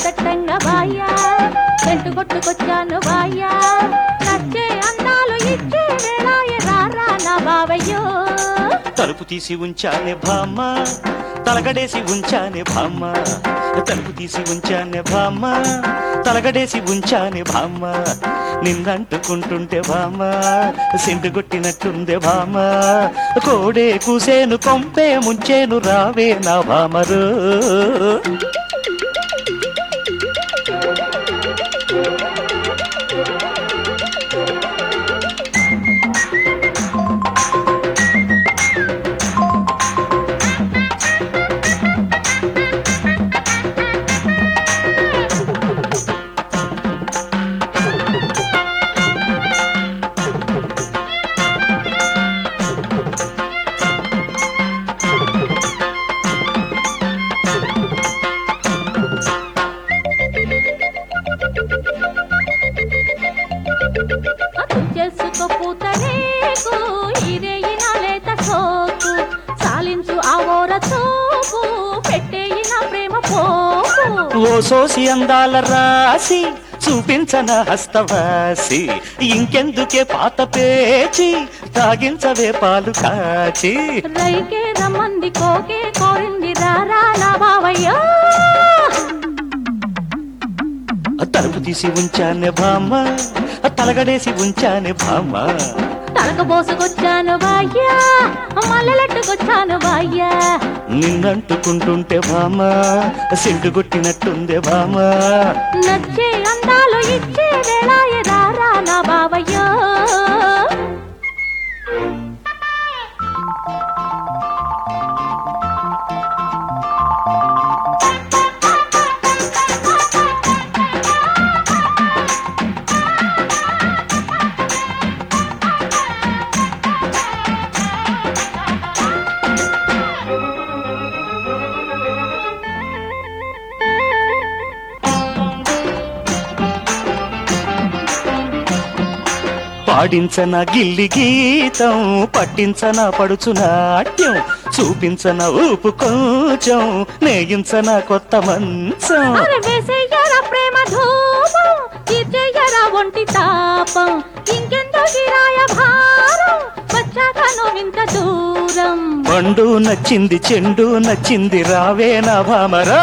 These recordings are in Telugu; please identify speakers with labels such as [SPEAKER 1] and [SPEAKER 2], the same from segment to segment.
[SPEAKER 1] దట్టంగా బాయ్యా సెంటు కొట్టుకొచ్చాను బాయ్యా నచ్చే అందాలు ఇచ్చే వేళాయ రారా నా బావయ్యో
[SPEAKER 2] తలుపు తీసి ఉంచానే బామ్మ తలగడేసి ఉంచానే బామ్మ తలుపు తీసి ఉంచానే బామ్మ తలగడేసి ఉంచానే బామ్మ నిన్నంటుకుంటుంటే బామ్మ సింటు కొట్టినట్టుందే బామ్మ కోడే కూసేను కొంపే ముంచేను రావే నా బామరు
[SPEAKER 1] చేసుకో పూతరేకు ఇరేయిన లేత సోకు సాలించు ఆ ఓర తోపు పెట్టేయిన ప్రేమ పోపు
[SPEAKER 2] ఓ సోసి అందాల రాసి చూపించన హస్తవాసి ఇంకెందుకే పాత పేచి తాగించవే పాలు కాచి
[SPEAKER 1] రైకే రమ్మంది కోకే కోరింది రారా నా బావయ్యో
[SPEAKER 2] తలుపు తీసి ఉంచానే బామ్మ తలగడేసి ఉంచానే బామ్మ
[SPEAKER 1] తలక పోసుకొచ్చాను బాయ్యా మల్లెలట్టుకొచ్చాను బాయ్యా
[SPEAKER 2] నిన్నంటుకుంటుంటే బామ్మ సింటు కొట్టినట్టుందే బామ్మ
[SPEAKER 1] నచ్చే అందాలు ఇచ్చే వేళాయ రారా నా బావయ్యో
[SPEAKER 2] పాడించన గిల్లి గీతం పట్టించన పడుచు నాట్యం చూపించన ఊపు కొంచెం నేయించన కొత్త మంచం
[SPEAKER 1] అరే వేసేయ్యరా ప్రేమ ధూపం తీర్చేయ్యరా ఒంటి తాపం ఇంకెంతో గిరాయ భారం వచ్చాక నువ్వింత దూరం
[SPEAKER 2] పండు నచ్చింది చెండు నచ్చింది రావే నా భామరా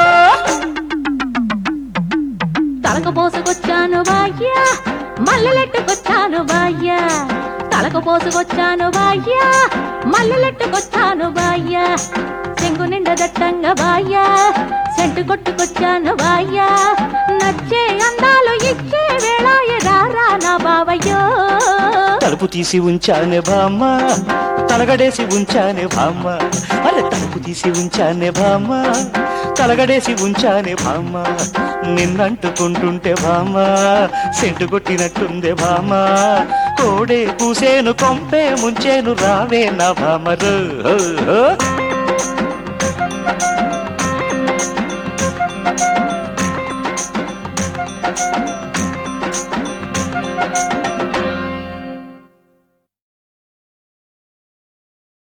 [SPEAKER 1] తలకు పోసుకొచ్చాను బాయ్యా మల్లెలెట్టుకొచ్చాను బాయ్యా తలకు పోసుకొచ్చాను బాయ్యా మల్లెలెట్టుకొచ్చాను బాయ్యా చెంగు నిండా దట్టంగా బాయ్యా సెంటు కొట్టుకొచ్చాను బాయ్యా నచ్చే అందాలు ఇచ్చే వేళాయ రారా నా బావయ్యో
[SPEAKER 2] తలుపు తీసి ఉంచానే బామ్మ తలగడేసి ఉంచానే బామ్మ అరే తలుపు తీసి ఉంచానే బామ్మ తలగడేసి ఉంచానే బామ్మ నిన్నంటుకుంటుంటే బామ్మ సెంటు కొట్టినట్టుందే బామ్మ కోడే కూసేను కొంపే ముంచేను రావే నా బామరు హో, హో.